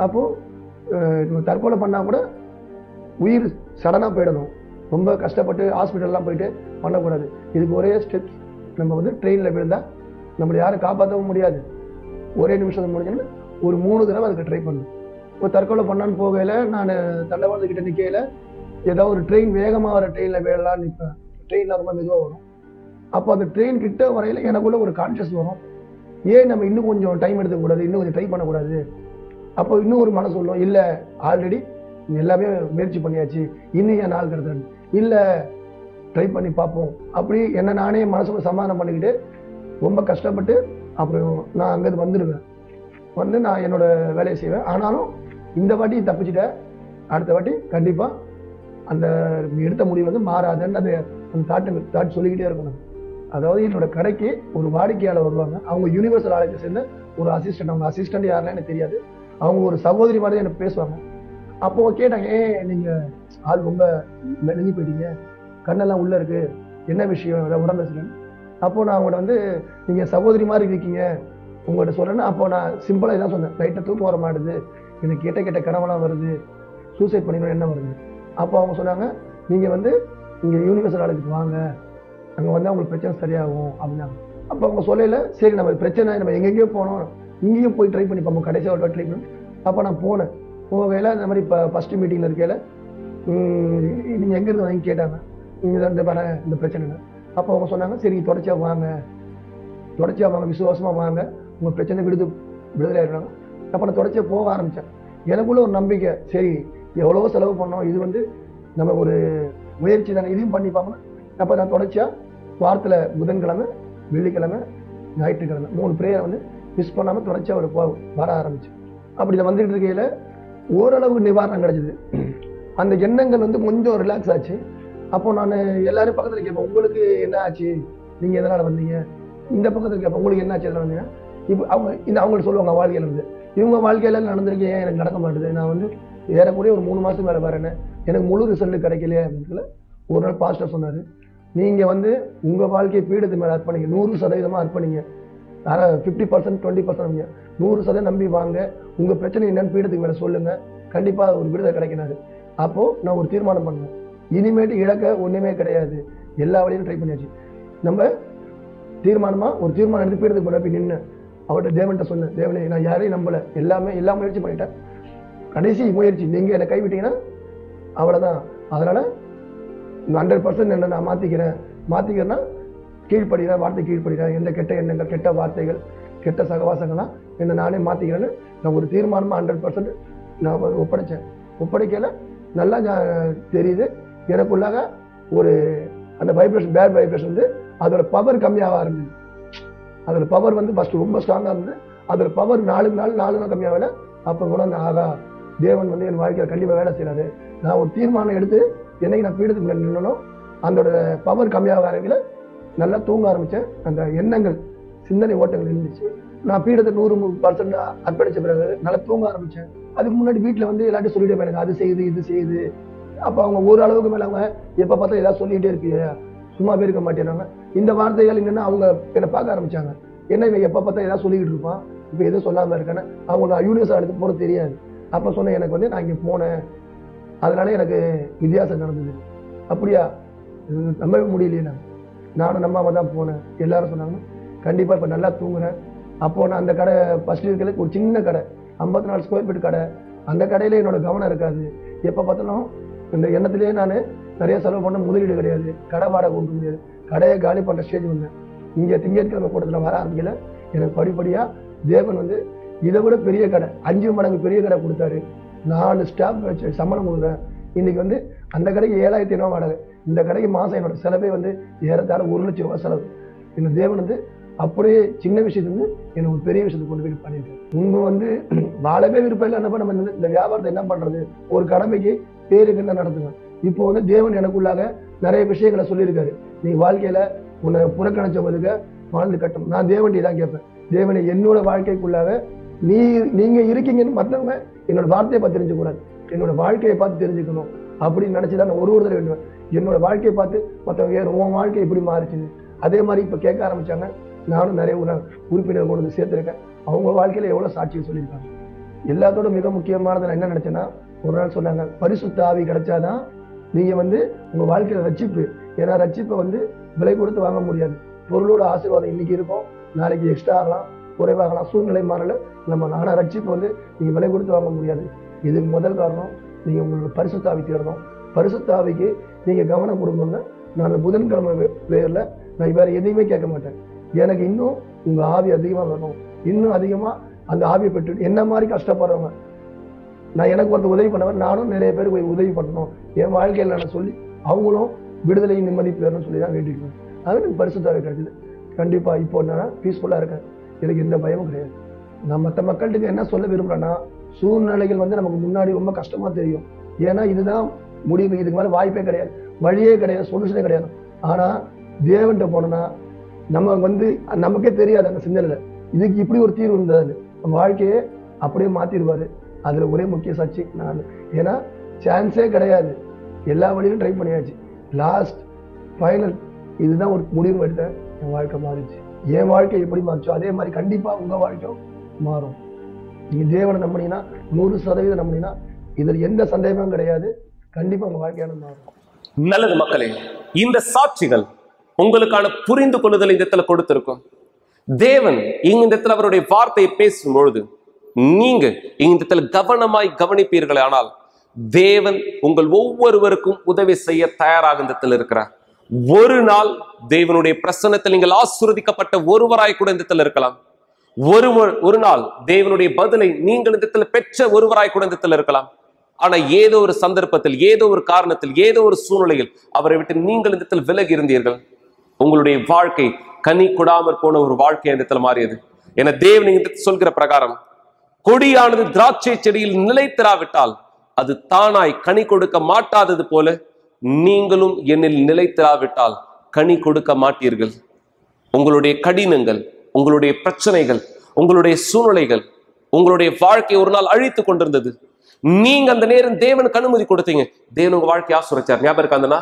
அப்போது தற்கொலை பண்ணால் கூட உயிர் சடனாக போயிடணும் ரொம்ப கஷ்டப்பட்டு ஹாஸ்பிட்டல்லாம் போயிட்டு பண்ணக்கூடாது இதுக்கு ஒரே ஸ்டெப்ஸ் நம்ம வந்து ட்ரெயினில் விழுந்தா நம்மளை யாரும் காப்பாற்றவும் முடியாது ஒரே நிமிஷம் முடிஞ்சோன்னா ஒரு மூணு தடவை அதுக்கு ட்ரை பண்ணணும் இப்போ தற்கொலை பண்ணான்னு போகையில் நான் தண்டவாளத்துக்கிட்ட நிற்கையில் ஏதோ ஒரு ட்ரெயின் வேகமாக வர ட்ரெயினில் விழலான்னு நிற்பேன் ட்ரெயினில் ரொம்ப மெதுவாக வரும் அப்போ அந்த ட்ரெயின் கிட்ட வரையில எனக்குள்ள ஒரு கான்ஷியஸ் வரும் ஏன் நம்ம இன்னும் கொஞ்சம் டைம் எடுத்துக்கூடாது இன்னும் கொஞ்சம் ட்ரை பண்ணக்கூடாது அப்போ இன்னும் ஒரு மனசு சொல்லும் இல்லை ஆல்ரெடி எல்லாமே முயற்சி பண்ணியாச்சு இன்னும் ஏன் நாள் கிடத்தாது இல்லை ட்ரை பண்ணி பார்ப்போம் அப்படி என்ன நானே மனசுக்குள்ள சமாதானம் பண்ணிக்கிட்டு ரொம்ப கஷ்டப்பட்டு அப்புறம் நான் அங்கேருந்து வந்துடுவேன் வந்து நான் என்னோட வேலையை செய்வேன் ஆனாலும் இந்த வாட்டி தப்பிச்சிட்டேன் அடுத்த வாட்டி கண்டிப்பாக அந்த நீ எடுத்த முடிவு வந்து மாறாதுன்னு அந்த அந்த தாட்டு தாட் சொல்லிக்கிட்டே இருக்கணும் அதாவது என்னோட கடைக்கு ஒரு வாடிக்கையாளர் வருவாங்க அவங்க யூனிவர்சல் ஆலயத்தை சேர்ந்த ஒரு அசிஸ்டன்ட் அவங்க அசிஸ்டன்ட் யாருன்னு எனக்கு தெரியாது அவங்க ஒரு சகோதரி மாதிரி எனக்கு பேசுவாங்க அப்போ கேட்டாங்க ஏன் நீங்க ஆள் ரொம்ப மெலிஞ்சு போயிட்டீங்க கண்ணெல்லாம் உள்ள இருக்கு என்ன விஷயம் ஏதாவது உடம்பு சரியில்லைன்னு அப்போ நான் அவங்கள்ட்ட வந்து நீங்க சகோதரி மாதிரி இருக்கீங்க உங்கள்கிட்ட சொல்றேன்னா அப்போ நான் சிம்பிளா இதான் சொன்னேன் லைட்டை தூக்கம் வர மாட்டுது எனக்கு கெட்ட கெட்ட கனவெல்லாம் வருது சூசைட் பண்ணிக்கணும் என்ன வருது அப்போ அவங்க சொன்னாங்க நீங்க வந்து இங்க யூனிவர்சல் ஆலயத்துக்கு வாங்க அங்கே வந்தால் உங்களுக்கு பிரச்சனை சரியாகும் அப்படின்னாங்க அப்போ அவங்க சொல்லல சரி நம்ம பிரச்சனை நம்ம எங்கெங்கேயோ போனோம் இங்கேயும் போய் ட்ரை பண்ணி பார்ப்போம் கடைசியாக ஒரு ட்ரை பண்ணி அப்போ நான் போனேன் போகையில் இந்த மாதிரி இப்போ ஃபஸ்ட்டு மீட்டிங்கில் இருக்கையில் நீங்கள் எங்கேருந்து வாங்கி கேட்டாங்க நீங்கள் தான் இந்த வர இந்த பிரச்சனை அப்போ அவங்க சொன்னாங்க சரி தொடர்ச்சியாக வாங்க தொடர்ச்சியாக வாங்க விசுவாசமாக வாங்க உங்கள் பிரச்சனை விடுது விடுதலை ஆயிடுறாங்க அப்போ நான் தொடர்ச்சியாக போக ஆரம்பித்தேன் எனக்குள்ள ஒரு நம்பிக்கை சரி எவ்வளவோ செலவு பண்ணோம் இது வந்து நம்ம ஒரு முயற்சி தானே இதையும் பண்ணி பார்க்கணும் அப்போ நான் தொடர்ச்சியாக வாரத்தில் புதன்கிழமை வெள்ளிக்கிழமை ஞாயிற்றுக்கிழமை மூணு ப்ரேயரை வந்து மிஸ் பண்ணாமல் தொடர்ச்சியாக ஒரு போ வர ஆரம்பிச்சு அப்படி நான் வந்துட்டு இருக்கையில் ஓரளவு நிவாரணம் கிடைச்சிது அந்த எண்ணங்கள் வந்து கொஞ்சம் ரிலாக்ஸ் ஆச்சு அப்போ நான் எல்லாரும் பக்கத்தில் கேட்பேன் உங்களுக்கு என்ன ஆச்சு நீங்கள் எதனால் வந்தீங்க இந்த பக்கத்தில் கேட்பேன் உங்களுக்கு என்ன ஆச்சு எதனால் வந்தீங்க இப்போ அவங்க இந்த அவங்களுக்கு சொல்லுவாங்க வாழ்க்கையில் இருந்து இவங்க வாழ்க்கையில நடந்திருக்கு ஏன் எனக்கு நடக்க மாட்டேது நான் வந்து ஏறக்குறைய ஒரு மூணு மாதம் மேலே வரேன்னு எனக்கு முழு ரிசல்ட் கிடைக்கலையே அப்படின்னு ஒரு நாள் பாஸ்டர் சொன்னார் நீங்கள் வந்து உங்கள் வாழ்க்கையை பீடத்து மேலே அர்ப்பணிங்க நூறு சதவீதமாக அர்ப்பணிங்க ஃபிஃப்டி பர்சன்ட் டுவெண்ட்டி பர்சன்ட் நூறு சதவீதம் நம்பி வாங்க உங்கள் பிரச்சனை என்னன்னு பீடத்துக்கு மேலே சொல்லுங்கள் கண்டிப்பாக ஒரு விடுதலை கிடைக்கினாரு அப்போது நான் ஒரு தீர்மானம் பண்ணேன் இனிமேட்டு இழக்க ஒன்றுமே கிடையாது எல்லா வழியும் ட்ரை பண்ணியாச்சு நம்ம தீர்மானமாக ஒரு தீர்மானம் எடுத்து பீடத்துக்கு போன போய் நின்று அவர்கிட்ட தேவன்கிட்ட சொன்னேன் தேவனே நான் யாரையும் நம்பலை எல்லாமே எல்லா முயற்சி பண்ணிட்டேன் கடைசி முயற்சி நீங்கள் என்னை கைவிட்டீங்கன்னா அவ்வளோதான் அதனால் ஹண்ட்ரட் பர்சன்ட் என்ன நான் மாற்றிக்கிறேன் மாற்றிக்கிறேன்னா கீழ்ப்படுகிறேன் வார்த்தை கீழ்ப்படுகிறேன் எந்த கெட்ட எண்ணங்கள் கெட்ட வார்த்தைகள் கெட்ட சகவாசங்கள்லாம் என்னை நானே மாற்றிக்கிறேன்னு நான் ஒரு தீர்மானமாக ஹண்ட்ரட் பர்சன்ட் நான் ஒப்படைச்சேன் ஒப்படைக்கல நல்லா ஞா- தெரியுது எனக்குள்ளாக ஒரு அந்த வைப்ரேஷன் பேட் வைப்ரேஷன் வந்து அதோட பவர் கம்மியாக ஆரம்பிச்சு அதோட பவர் வந்து ஃபர்ஸ்ட் ரொம்ப ஸ்ட்ராங்காக இருந்தது அதோட பவர் நாளுக்கு நாள் நாலு நாள் கம்மியாகல அப்போ கூட அந்த ஆகா தேவன் வந்து என் வாழ்க்கையில் கண்டிப்பாக வேலை செய்யறாரு நான் ஒரு தீர்மானம் எடுத்து என்னைக்கு நான் பீடத்துக்குள்ள நின்னனும் அதோட பவர் கம்மியாக ஆரம்பிக்கல நல்லா தூங்க ஆரம்பித்தேன் அந்த எண்ணங்கள் சிந்தனை ஓட்டங்கள் இருந்துச்சு நான் பீடத்தை நூறு பர்சன்ட் அர்ப்பணிச்ச பிறகு நல்லா தூங்க ஆரம்பித்தேன் அதுக்கு முன்னாடி வீட்டில் வந்து எல்லாத்தையும் சொல்லிட்டே எனக்கு அது செய்யுது இது செய்யுது அப்போ அவங்க ஒரு அளவுக்கு மேலே அவங்க எப்போ பார்த்தா ஏதாவது சொல்லிகிட்டே இருப்பீங்க சும்மாவே இருக்க மாட்டேனாங்க இந்த வார்த்தைகள் என்னன்னா அவங்க என்னை பார்க்க ஆரம்பிச்சாங்க என்ன இவன் எப்போ பார்த்தா ஏதாவது சொல்லிக்கிட்டு இருப்பான் இப்போ எதுவும் சொல்லாமல் இருக்கானே அவங்க நான் யூனிவர்ஸ் எடுத்து போகிறது தெரியாது அப்போ சொன்னேன் எனக்கு வந்து நான் இங்கே போனேன் அதனால எனக்கு வித்தியாசம் நடந்தது அப்படியா இது நம்பவே முடியலையே நான் நானும் நம்பாம தான் போனேன் எல்லாரும் சொன்னாங்க கண்டிப்பாக இப்போ நல்லா தூங்குறேன் அப்போ நான் அந்த கடை ஃபர்ஸ்ட் இருக்கிறதுக்கு ஒரு சின்ன கடை ஐம்பத்தி நாலு ஸ்கொயர் ஃபீட் கடை அந்த கடையில என்னோட கவனம் இருக்காது எப்போ பார்த்தாலும் இந்த எண்ணத்திலேயே நான் நிறைய செலவு பண்ண முதலீடு கிடையாது கடை வாடகை கொடுக்க முடியாது கடையை காலி பண்ணுற ஸ்டேஜ் வந்தேன் இங்கே திங்கட்கிழமை கூட்டத்தில் வர ஆரம்பிக்கல எனக்கு படிப்படியாக தேவன் வந்து இதை விட பெரிய கடை அஞ்சு மடங்கு பெரிய கடை கொடுத்தாரு நாலு ஸ்டாஃப் வச்சு சம்பளம் கொடுக்குறேன் இன்னைக்கு வந்து அந்த கடைக்கு ஏழாயிரத்தி ஐநூறு வாடகை இந்த கடைக்கு மாதம் என்னோட செலவே வந்து ஏறத்தாழ ஒரு லட்சம் ரூபாய் செலவு இந்த தேவன் வந்து அப்படியே சின்ன விஷயத்துலேருந்து என்னை ஒரு பெரிய விஷயத்துக்கு கொண்டு போய் பண்ணியிருக்கேன் உங்க வந்து வாழவே விருப்பம் இல்லை என்ன நம்ம இந்த- இந்த வியாபாரத்தை என்ன பண்றது ஒரு கடமைக்கு பேருக்கு என்ன நடத்துங்க இப்போ வந்து தேவன் எனக்குள்ளாக நிறைய விஷயங்களை சொல்லியிருக்காரு நீ வாழ்க்கையில உன்னை புறக்கணிச்சவங்களுக்கு வாழ்ந்து கட்டும் நான் தேவன்டி தான் கேட்பேன் தேவனை என்னோட வாழ்க்கைக்குள்ளாக நீ நீங்க இருக்கீங்கன்னு மற்றவங்க என்னோட வார்த்தையை பார்த்து தெரிஞ்சுக்கூடாது என்னோட வாழ்க்கையை பார்த்து தெரிஞ்சுக்கணும் அப்படின்னு நினைச்சுதான் நான் ஒரு ஒரு தடவை வேண்டுவேன் என்னோட வாழ்க்கையை பார்த்து மற்றவங்க ஏன் உன் வாழ்க்கை இப்படி மாறிச்சுது அதே மாதிரி இப்போ கேட்க ஆரம்பிச்சாங்க நானும் நிறைய உற- உறுப்பினர் கொண்டு வந்து சேர்த்துருக்கேன் அவங்க வாழ்க்கையில எவ்வளவு சாட்சியம் சொல்லியிருக்காங்க எல்லாத்தோட மிக முக்கியமானது நான் என்ன நினைச்சேன்னா ஒரு நாள் சொன்னாங்க பரிசுத்த ஆவி கிடைச்சாதான் நீங்க வந்து உங்க வாழ்க்கையில ரட்சிப்பு ஏன்னா ரட்சிப்பை வந்து விலை கொடுத்து வாங்க முடியாது பொருளோட ஆசீர்வாதம் இன்னைக்கு இருக்கும் நாளைக்கு எக்ஸ்ட்ரா ஆகலாம் குறைவாகலாம் சூழ்நிலை மாறல நம்ம ஆனா ரட்சிப்பு வந்து நீங்க விலை கொடுத்து வாங்க முடியாது இதுக்கு முதல் காரணம் நீங்க உங்களோட பரிசுத்த ஆவி தேடணும் பரிசுத்த ஆவிக்கு நீங்க கவனம் கொடுக்கணும்னா நான் அந்த புதன்கிழமை வே- வேர்ல நான் வேற எதையுமே கேட்க மாட்டேன் எனக்கு இன்னும் உங்க ஆவி அதிகமா வேணும் இன்னும் அதிகமா அந்த ஆவியை பெற்று என்ன மாதிரி கஷ்டப்படுறவங்க நான் எனக்கு ஒருத்தர் உதவி பண்ணவர் நானும் நிறைய பேருக்கு போய் உதவி பண்ணணும் என் வாழ்க்கையில் நான் சொல்லி அவங்களும் விடுதலையும் நிம்மதி பெறணும்னு சொல்லி தான் வேண்டிக்கிறேன் அது எனக்கு பரிசுத்தாவே கிடைச்சது கண்டிப்பா இப்போ நான் பீஸ்ஃபுல்லா இருக்கேன் எனக்கு எந்த பயமும் கிடையாது நான் மற்ற மக்கள்கிட்ட என்ன சொல்ல விரும்புறேன்னா சூழ்நிலைகள் வந்து நமக்கு முன்னாடி ரொம்ப கஷ்டமா தெரியும் ஏன்னா இதுதான் முடிவு இதுக்கு மேல வாய்ப்பே கிடையாது வழியே கிடையாது சொல்யூஷனே கிடையாது ஆனா தேவன்கிட்ட போனோம்னா நம்ம வந்து நமக்கே தெரியாது அந்த சிந்தனையில இதுக்கு இப்படி ஒரு தீர்வு இருந்தது நம்ம வாழ்க்கையே அப்படியே மாத்திடுவாரு அதுல ஒரே முக்கிய சாட்சி நான் ஏன்னா சான்ஸே கிடையாது எல்லா வழியிலும் ட்ரை பண்ணியாச்சு லாஸ்ட் ஃபைனல் இதுதான் ஒரு முடிவு எடுத்தேன் என் வாழ்க்கை மாறிச்சு என் வாழ்க்கை எப்படி மாறிச்சோ அதே மாதிரி கண்டிப்பா உங்க வாழ்க்கையும் மாறும் நீங்க தேவனை நம்பினீங்கன்னா நூறு சதவீதம் நம்பினீங்கன்னா இதுல எந்த சந்தேகமும் கிடையாது கண்டிப்பா உங்க வாழ்க்கையான மாறும் நல்லது மக்களே இந்த சாட்சிகள் உங்களுக்கான புரிந்து கொள்ளுதல் இந்த இடத்துல கொடுத்திருக்கும் தேவன் இங்க இந்த இடத்துல அவருடைய வார்த்தையை பேசும் பொழுது நீங்க இந்த இடத்துல கவனமாய் கவனிப்பீர்களே ஆனால் தேவன் உங்கள் ஒவ்வொருவருக்கும் உதவி செய்ய தயாராக இந்த இடத்துல இருக்கிறார் ஒரு நாள் தேவனுடைய பிரசன்னத்தில் நீங்கள் ஆசுரதிக்கப்பட்ட ஒருவராய் கூட இந்த இடத்துல இருக்கலாம் ஒரு ஒரு நாள் தேவனுடைய பதிலை நீங்கள் இந்த இடத்துல பெற்ற ஒருவராய் கூட இந்த இடத்துல இருக்கலாம் ஆனா ஏதோ ஒரு சந்தர்ப்பத்தில் ஏதோ ஒரு காரணத்தில் ஏதோ ஒரு சூழ்நிலையில் அவரை விட்டு நீங்கள் இந்த இடத்தில் விலகி இருந்தீர்கள் உங்களுடைய வாழ்க்கை கனி கொடாமற் போன ஒரு வாழ்க்கை இந்த இடத்துல மாறியது என தேவன் இந்த இடத்தில் சொல்கிற பிரகாரம் கொடியானது திராட்சை செடியில் நிலைத்திராவிட்டால் அது தானாய் கனி கொடுக்க மாட்டாதது போல நீங்களும் என்னில் நிலைத்திராவிட்டால் கனி கொடுக்க மாட்டீர்கள் உங்களுடைய கடினங்கள் உங்களுடைய பிரச்சனைகள் உங்களுடைய சூழ்நிலைகள் உங்களுடைய வாழ்க்கை ஒரு நாள் அழித்து கொண்டிருந்தது நீங்க அந்த நேரம் தேவனுக்கு அனுமதி கொடுத்தீங்க தேவன் உங்க வாழ்க்கையை ஆசுரைச்சார் ஞாபகம் இருக்கா அந்த நாள்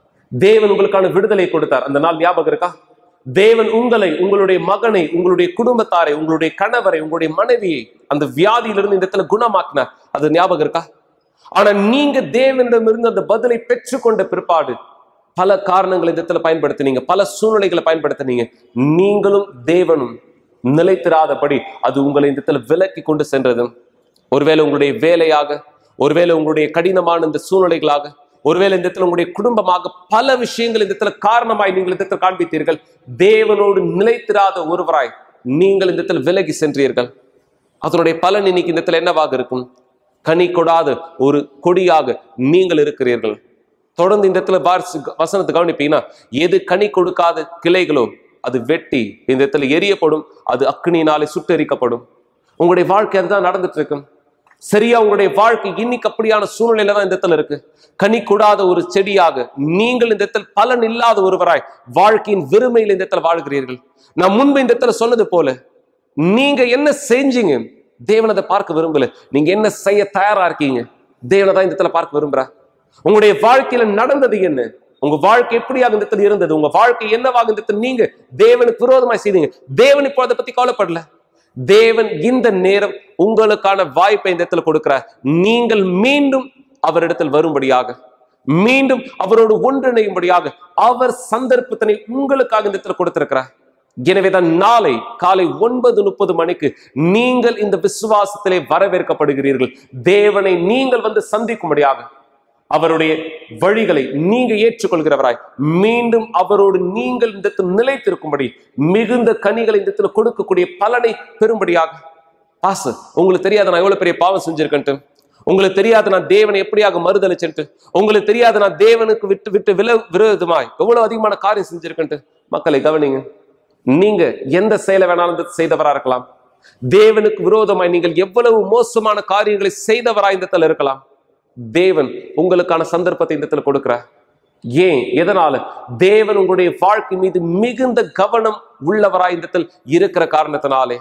தேவன் உங்களுக்கான விடுதலை கொடுத்தார் அந்த நாள் ஞாபகம் இருக்கா தேவன் உங்களை உங்களுடைய மகனை உங்களுடைய குடும்பத்தாரை உங்களுடைய கணவரை உங்களுடைய மனைவியை அந்த வியாதியிலிருந்து இந்த இடத்துல குணமாக்கினார் அது ஞாபகம் இருக்கா ஆனா நீங்க தேவனிடமிருந்து அந்த பதிலை பெற்றுக்கொண்ட பிற்பாடு பல காரணங்களை இந்த இடத்துல பயன்படுத்தினீங்க பல சூழ்நிலைகளை பயன்படுத்தினீங்க நீங்களும் தேவனும் நிலைத்திராதபடி அது உங்களை இந்த இடத்துல விலக்கி கொண்டு சென்றது ஒருவேளை உங்களுடைய வேலையாக ஒருவேளை உங்களுடைய கடினமான இந்த சூழ்நிலைகளாக ஒருவேளை இந்த இடத்துல உங்களுடைய குடும்பமாக பல விஷயங்கள் இந்த இடத்துல காரணமாய் நீங்கள் இந்த இடத்துல காண்பித்தீர்கள் தேவனோடு நிலைத்திராத ஒருவராய் நீங்கள் இந்த இடத்துல விலகி சென்றீர்கள் அதனுடைய பலன் இன்னைக்கு இந்த இடத்துல என்னவாக இருக்கும் கனி கொடாத ஒரு கொடியாக நீங்கள் இருக்கிறீர்கள் தொடர்ந்து இந்த இடத்துல வாரிசு- வசனத்தை கவனிப்பீங்கன்னா எது கனி கொடுக்காத கிளைகளோ அது வெட்டி இந்த இடத்துல எரியப்படும் அது அக்னியினாலே சுட்டெரிக்கப்படும் உங்களுடைய வாழ்க்கை அதுதான் நடந்துட்டு இருக்கும் சரியா உங்களுடைய வாழ்க்கை இன்னைக்கு அப்படியான சூழ்நிலையில தான் இந்த இடத்துல இருக்கு கனி கூடாத ஒரு செடியாக நீங்கள் இந்த இடத்துல பலன் இல்லாத ஒருவராய் வாழ்க்கையின் வெறுமையில் இந்த இடத்துல வாழ்கிறீர்கள் நான் முன்பு இந்த இடத்துல சொன்னது போல நீங்க என்ன செஞ்சீங்க தேவன் அதை பார்க்க விரும்பல நீங்க என்ன செய்ய தயாரா இருக்கீங்க தேவனை தான் இந்த இடத்துல பார்க்க விரும்புற உங்களுடைய வாழ்க்கையில நடந்தது என்ன உங்க வாழ்க்கை எப்படியாக இந்த இடத்துல இருந்தது உங்க வாழ்க்கை என்னவாக இந்த இடத்துல நீங்க தேவனுக்கு விரோதமாய் செய்தீங்க தேவன் இப்போ அதை பத்தி கவலைப்படல தேவன் இந்த நேரம் உங்களுக்கான வாய்ப்பை இந்த இடத்துல கொடுக்கிறார் நீங்கள் மீண்டும் அவரிடத்தில் வரும்படியாக மீண்டும் அவரோடு ஒன்றிணையும்படியாக அவர் சந்தர்ப்பத்தினை உங்களுக்காக இந்த இடத்துல கொடுத்திருக்கிறார் எனவேதான் நாளை காலை ஒன்பது முப்பது மணிக்கு நீங்கள் இந்த விசுவாசத்திலே வரவேற்கப்படுகிறீர்கள் தேவனை நீங்கள் வந்து சந்திக்கும்படியாக அவருடைய வழிகளை நீங்க ஏற்றுக்கொள்கிறவராய் மீண்டும் அவரோடு நீங்கள் இந்த இடத்தில் நிலைத்திருக்கும்படி மிகுந்த கனிகளை இந்த இடத்துல கொடுக்கக்கூடிய பலனை பெறும்படியாக பாசு உங்களுக்கு தெரியாத நான் எவ்வளவு பெரிய பாவம் செஞ்சிருக்கேன்ட்டு உங்களுக்கு தெரியாத நான் தேவனை எப்படியாக மறுதளிச்சுட்டு உங்களுக்கு தெரியாத நான் தேவனுக்கு விட்டு விட்டு வில விரோதமாய் எவ்வளவு அதிகமான காரியம் செஞ்சிருக்கேன்ட்டு மக்களை கவனிங்க நீங்க எந்த செயலை வேணாலும் செய்தவரா இருக்கலாம் தேவனுக்கு விரோதமாய் நீங்கள் எவ்வளவு மோசமான காரியங்களை செய்தவராய் இந்த இடத்துல இருக்கலாம் தேவன் உங்களுக்கான சந்தர்ப்பத்தை இந்த இடத்துல கொடுக்கிறார் ஏன் எதனால தேவன் உங்களுடைய வாழ்க்கை மீது மிகுந்த கவனம் உள்ளவராய் இந்த இடத்தில் இருக்கிற காரணத்தினாலே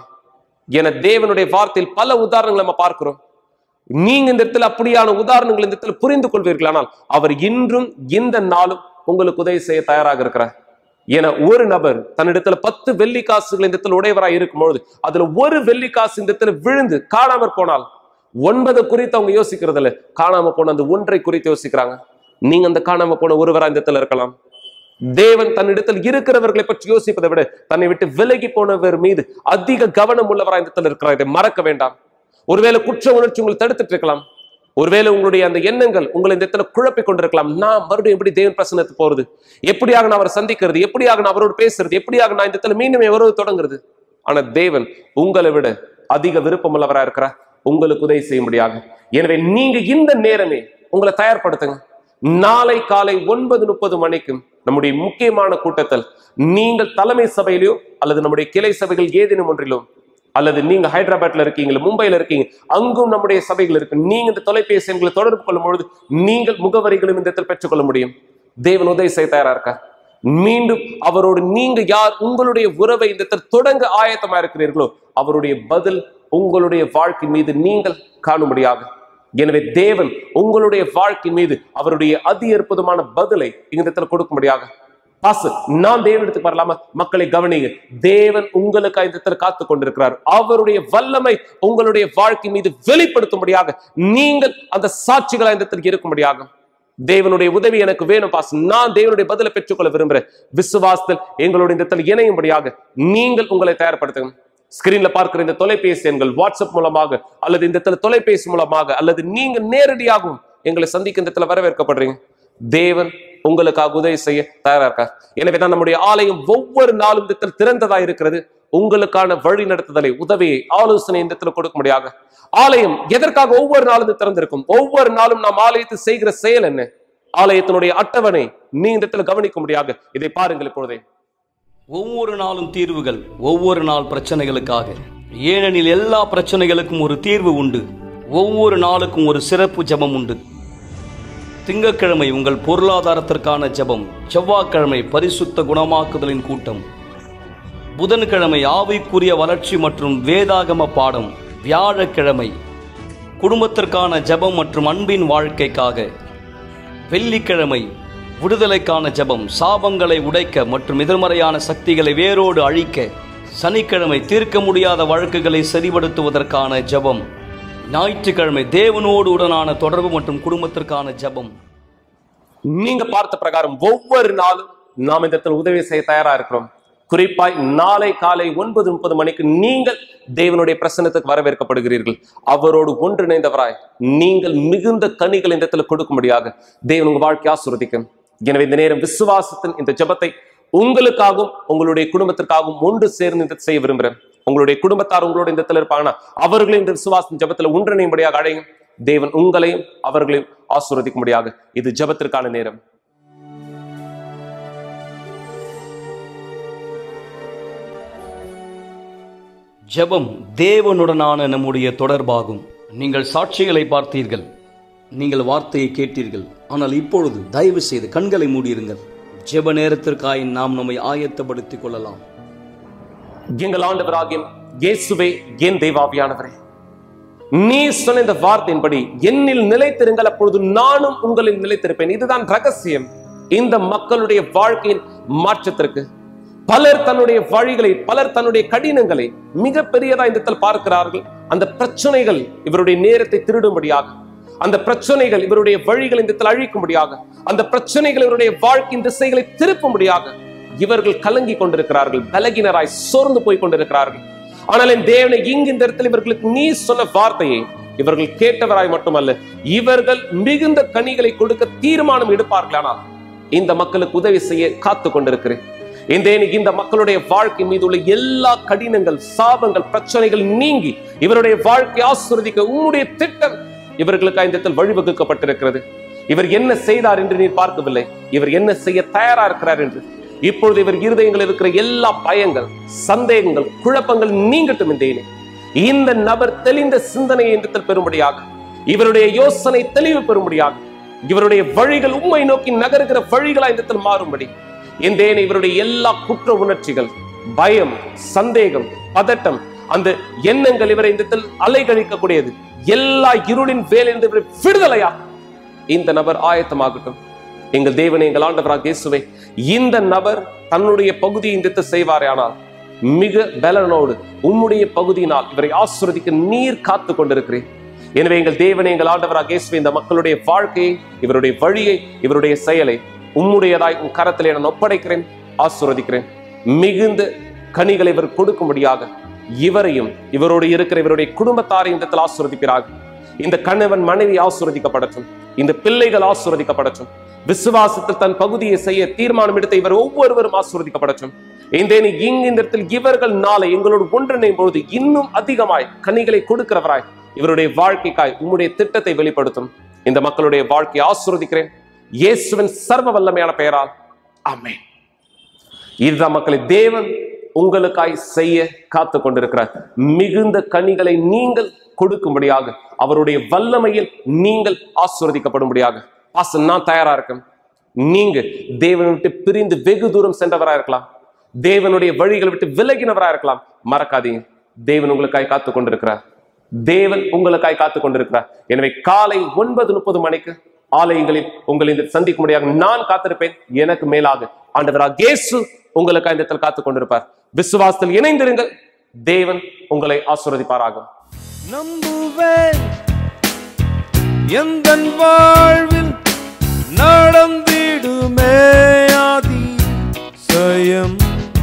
என தேவனுடைய வார்த்தையில் பல உதாரணங்களை நம்ம பார்க்கிறோம் நீங்க இந்த இடத்துல அப்படியான உதாரணங்கள் இந்த இடத்துல புரிந்து கொள்வீர்கள் ஆனால் அவர் இன்றும் இந்த நாளும் உங்களுக்கு உதவி செய்ய தயாராக இருக்கிறார் என ஒரு நபர் தன்னிடத்துல பத்து வெள்ளி காசுகள் இந்த இடத்துல உடையவராய் இருக்கும்பொழுது அதுல ஒரு வெள்ளி காசு இந்த இடத்துல விழுந்து காணாமற் போனால் ஒன்பது குறித்து அவங்க யோசிக்கிறது இல்ல காணாம போன அந்த ஒன்றை குறித்து யோசிக்கிறாங்க நீங்க அந்த காணாம போன ஒருவரா இந்த இடத்துல இருக்கலாம் தேவன் தன்னிடத்தில் இருக்கிறவர்களை பற்றி யோசிப்பதை விட தன்னை விட்டு விலகி போனவர் மீது அதிக கவனம் உள்ளவராய் இந்த இடத்துல இருக்கிறார் இதை மறக்க வேண்டாம் ஒருவேளை குற்ற உணர்ச்சி உங்களை தடுத்துட்டு இருக்கலாம் ஒருவேளை உங்களுடைய அந்த எண்ணங்கள் உங்களை இந்த இடத்துல குழப்பிக் கொண்டிருக்கலாம் நான் மறுபடியும் எப்படி தேவன் பிரசனத்துக்கு போறது எப்படியாக நான் அவரை சந்திக்கிறது எப்படியாக நான் அவரோடு பேசுறது எப்படியாக நான் இந்த இடத்துல மீண்டும் வருவது தொடங்குறது ஆனா தேவன் உங்களை விட அதிக விருப்பம் உள்ளவரா இருக்கிறார் உங்களுக்கு உதவி செய்யும்படியாக எனவே நீங்க இந்த நேரமே உங்களை தயார்படுத்துங்க நாளை காலை ஒன்பது முப்பது மணிக்கு நம்முடைய முக்கியமான கூட்டத்தில் நீங்கள் தலைமை சபையிலோ அல்லது நம்முடைய கிளை சபைகள் ஏதேனும் ஒன்றிலோ அல்லது நீங்க ஹைதராபாத்ல இருக்கீங்க இல்ல மும்பைல இருக்கீங்க அங்கும் நம்முடைய சபைகள் இருக்கு நீங்க இந்த தொலைபேசி எண்களை தொடர்பு கொள்ளும் பொழுது நீங்கள் முகவரிகளும் இந்த இடத்தில் பெற்றுக்கொள்ள முடியும் தேவன் உதவி செய்ய தயாரா இருக்கார் மீண்டும் அவரோடு நீங்க யார் உங்களுடைய உறவை இந்த இடத்தில் தொடங்க ஆயத்தமா இருக்கிறீர்களோ அவருடைய பதில் உங்களுடைய வாழ்க்கை மீது நீங்கள் காணும்படியாக எனவே தேவன் உங்களுடைய வாழ்க்கை மீது அவருடைய அதி அற்புதமான பதிலை இந்த இடத்துல கொடுக்கும்படியாக பாசு நான் தேவனிடத்துக்கு வரலாமா மக்களை கவனிங்க தேவன் உங்களுக்கு இந்த இடத்துல காத்து கொண்டிருக்கிறார் அவருடைய வல்லமை உங்களுடைய வாழ்க்கை மீது வெளிப்படுத்தும்படியாக நீங்கள் அந்த சாட்சிகளா இந்த இடத்துல இருக்கும்படியாக தேவனுடைய உதவி எனக்கு வேணும் பாஸ் நான் தேவனுடைய பதிலை பெற்றுக்கொள்ள விரும்புகிறேன் விசுவாசத்தில் எங்களுடைய இந்த இடத்துல இணையும்படியாக நீங்கள் உங்களை தயார்படுத்துங்க ஸ்கிரீன்ல பார்க்கிற இந்த தொலைபேசி எண்கள் வாட்ஸ்அப் மூலமாக அல்லது இந்த இடத்துல தொலைபேசி மூலமாக அல்லது நீங்க நேரடியாகவும் எங்களை சந்திக்க இந்த இடத்துல வரவேற்கப்படுறீங்க தேவன் உங்களுக்காக உதவி செய்ய தயாரா இருக்கார் எனவே தான் நம்முடைய ஆலயம் ஒவ்வொரு நாளும் இந்த இடத்தில் திறந்ததா இருக்கிறது உங்களுக்கான வழி நடத்துதலை உதவியை ஆலோசனை இந்த இடத்துல கொடுக்கும்படியாக ஆலயம் எதற்காக ஒவ்வொரு நாளும் இது திறந்திருக்கும் ஒவ்வொரு நாளும் நாம் ஆலயத்தில் செய்கிற செயல் என்ன ஆலயத்தினுடைய அட்டவணை நீ இந்த இடத்துல கவனிக்கும்படியாக இதை பாருங்கள் இப்பொழுதே ஒவ்வொரு நாளும் தீர்வுகள் ஒவ்வொரு நாள் பிரச்சனைகளுக்காக ஏனெனில் எல்லா பிரச்சனைகளுக்கும் ஒரு தீர்வு உண்டு ஒவ்வொரு நாளுக்கும் ஒரு சிறப்பு ஜெபம் உண்டு திங்கட்கிழமை உங்கள் பொருளாதாரத்திற்கான ஜெபம் செவ்வாய்க்கிழமை பரிசுத்த குணமாக்குதலின் கூட்டம் புதன்கிழமை ஆவிக்குரிய வளர்ச்சி மற்றும் வேதாகம பாடம் வியாழக்கிழமை குடும்பத்திற்கான ஜெபம் மற்றும் அன்பின் வாழ்க்கைக்காக வெள்ளிக்கிழமை விடுதலைக்கான ஜெபம் சாபங்களை உடைக்க மற்றும் எதிர்மறையான சக்திகளை வேரோடு அழிக்க சனிக்கிழமை தீர்க்க முடியாத வழக்குகளை சரிபடுத்துவதற்கான ஜெபம் ஞாயிற்றுக்கிழமை தேவனோடு உடனான தொடர்பு மற்றும் குடும்பத்திற்கான ஜெபம் நீங்க பார்த்த பிரகாரம் ஒவ்வொரு நாளும் நாம் இந்த இடத்துல உதவி செய்ய தயாரா இருக்கிறோம் குறிப்பாய் நாளை காலை ஒன்பது முப்பது மணிக்கு நீங்கள் தேவனுடைய பிரசன்னத்துக்கு வரவேற்கப்படுகிறீர்கள் அவரோடு ஒன்றிணைந்தவராய் நீங்கள் மிகுந்த கனிகள் இந்த இடத்துல கொடுக்கும்படியாக தேவன் உங்க வாழ்க்கை ஆசுரதிக்கும் எனவே இந்த நேரம் விசுவாசத்தின் இந்த ஜெபத்தை உங்களுக்காகவும் உங்களுடைய குடும்பத்திற்காகவும் ஒன்று சேர்ந்து இந்த செய்ய விரும்புகிறேன் உங்களுடைய குடும்பத்தார் உங்களோட இந்த இடத்துல இருப்பாங்கன்னா அவர்களையும் இந்த விசுவாசத்தின் ஜெபத்துல ஒன்றிணையும்படியாக அடையும் தேவன் உங்களையும் அவர்களையும் ஆசீர்வதிக்கும்படியாக இது ஜெபத்திற்கான நேரம் ஜெபம் தேவனுடனான நம்முடைய தொடர்பாகும் நீங்கள் சாட்சிகளை பார்த்தீர்கள் நீங்கள் வார்த்தையை கேட்டீர்கள் ஆனால் இப்பொழுது தயவு செய்து கண்களை மூடியிருங்கள் ஜெப நேரத்திற்காய் நாம் நம்மை ஆயத்தப்படுத்திக் கொள்ளலாம் எங்கள் ஆண்டவராகிய இயேசுவே என் தேவாவியானவரே நீ சொன்ன இந்த வார்த்தையின்படி என்னில் நிலைத்திருங்கள் அப்பொழுது நானும் உங்களில் நிலைத்திருப்பேன் இதுதான் ரகசியம் இந்த மக்களுடைய வாழ்க்கையின் மாற்றத்திற்கு பலர் தன்னுடைய வழிகளை பலர் தன்னுடைய கடினங்களை மிக பெரியதா இந்த இடத்தில் பார்க்கிறார்கள் அந்த பிரச்சனைகள் இவருடைய நேரத்தை திருடும்படியாக அந்த பிரச்சனைகள் இவருடைய வழிகளை இந்த இடத்தில் அழிக்கும்படியாக அந்த பிரச்சனைகள் இவருடைய வாழ்க்கையின் திசைகளை திருப்பும்படியாக இவர்கள் கலங்கி கொண்டிருக்கிறார்கள் பலகினராய் சோர்ந்து போய் கொண்டிருக்கிறார்கள் ஆனால் என் தேவனை இங்கு இந்த இடத்தில் இவர்களுக்கு நீ சொன்ன வார்த்தையை இவர்கள் கேட்டவராய் மட்டுமல்ல இவர்கள் மிகுந்த கனிகளை கொடுக்க தீர்மானம் எடுப்பார்கள் ஆனால் இந்த மக்களுக்கு உதவி செய்ய காத்து கொண்டிருக்கிறேன் இந்த எனக்கு இந்த மக்களுடைய வாழ்க்கை மீது உள்ள எல்லா கடினங்கள் சாபங்கள் பிரச்சனைகள் நீங்கி இவருடைய வாழ்க்கை ஆசிர்வதிக்க உம்முடைய திட்டம் இவர்களுக்கு இந்த இடத்தில் வழிவகுக்கப்பட்டிருக்கிறது இவர் என்ன செய்தார் என்று நீர் பார்க்கவில்லை இவர் என்ன செய்ய தயாரா இருக்கிறார் என்று இப்பொழுது இவர் இருதயங்கள் இருக்கிற எல்லா பயங்கள் சந்தேகங்கள் குழப்பங்கள் நீங்கட்டும் இந்த இனி. இந்த நபர் தெளிந்த சிந்தனையை இந்த இடத்தில் பெறும்படியாக இவருடைய யோசனை தெளிவு பெறும்படியாக இவருடைய வழிகள் உண்மை நோக்கி நகருகிற வழிகளா இந்த இடத்தில் மாறும்படி இந்த இனி இவருடைய எல்லா குற்ற உணர்ச்சிகள் பயம் சந்தேகம் பதட்டம் அந்த எண்ணங்கள் இவரை இந்த இடத்தில் அலைகழிக்கக்கூடியது எல்லா இருளின் வேலிருந்து இவரை விடுதலையா இந்த நபர் ஆயத்தமாகட்டும் எங்கள் தேவனை எங்கள் ஆண்டவராக இயேசுவே இந்த நபர் தன்னுடைய பகுதியை இந்த செய்வாரே ஆனால் மிக பலனோடு உம்முடைய பகுதியினால் இவரை ஆசிர்வதிக்க நீர் காத்து கொண்டிருக்கிறேன் எனவே எங்கள் தேவனை எங்கள் ஆண்டவராக இயேசுவே இந்த மக்களுடைய வாழ்க்கையை இவருடைய வழியை இவருடைய செயலை உம்முடையதாய் உன் கரத்திலே நான் ஒப்படைக்கிறேன் ஆசிர்வதிக்கிறேன் மிகுந்த கனிகளை இவர் கொடுக்கும்படியாக இவரையும் இவரோடு இருக்கிற இவருடைய குடும்பத்தாரையும் இந்த இடத்தில் ஆசிர்வதிக்கிறார்கள் இந்த கணவன் மனைவி ஆசிர்வதிக்கப்படட்டும் இந்த பிள்ளைகள் ஆசிர்வதிக்கப்படட்டும் விசுவாசத்தில் தன் பகுதியை செய்ய தீர்மானம் எடுத்த இவர் ஒவ்வொருவரும் ஆசிர்வதிக்கப்படட்டும் இந்த இங்கு இந்த இடத்தில் இவர்கள் நாளை எங்களோடு ஒன்றிணையும் பொழுது இன்னும் அதிகமாய் கனிகளை கொடுக்கிறவராய் இவருடைய வாழ்க்கைக்காய் உம்முடைய திட்டத்தை வெளிப்படுத்தும் இந்த மக்களுடைய வாழ்க்கையை ஆசிர்வதிக்கிறேன் இயேசுவின் சர்வ வல்லமையான பெயரால் ஆமென் இதுதான் மக்களை தேவன் உங்களுக்காய் செய்ய காத்து கொண்டிருக்கிறார் மிகுந்த கனிகளை நீங்கள் கொடுக்கும்படியாக அவருடைய வல்லமையில் நீங்கள் ஆசீர்வதிக்கப்படும்படியாக பாச நான் தயாரா இருக்கேன் நீங்க தேவனை விட்டு பிரிந்து வெகு தூரம் சென்றவரா இருக்கலாம் தேவனுடைய வழிகளை விட்டு விலகினவரா இருக்கலாம் மறக்காதீங்க தேவன் உங்களுக்காய் காத்து கொண்டிருக்கிறார் தேவன் உங்களுக்காய் காத்து கொண்டிருக்கிறார் எனவே காலை ஒன்பது முப்பது மணிக்கு ஆலயங்களில் உங்களை இந்த சந்திக்கும்படியாக நான் காத்திருப்பேன் எனக்கு மேலாக ஆண்டவராக இயேசு உங்களுக்காய் இந்த இடத்தில் காத்து கொண்டிருப்பார் விசுவாசத்தில் இணைந்திருங்கள் தேவன் உங்களை ஆசீர்வதிப்பாராகும் நம்புவேன் எந்த வாழ்வில் நடந்திடுமே ஆதி சயம்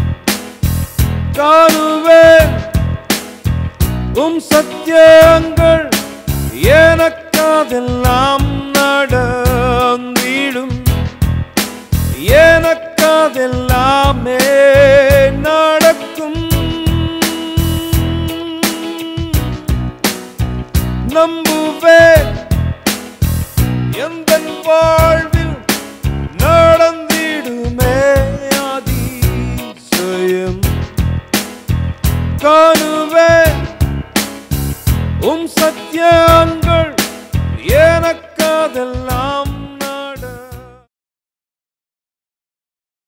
காணுவேன் உம் சத்தியங்கள் எனக்காதெல்லாம் நடந்திடும் எனக்காதெல்லாமே நடக்கும் நம்புவே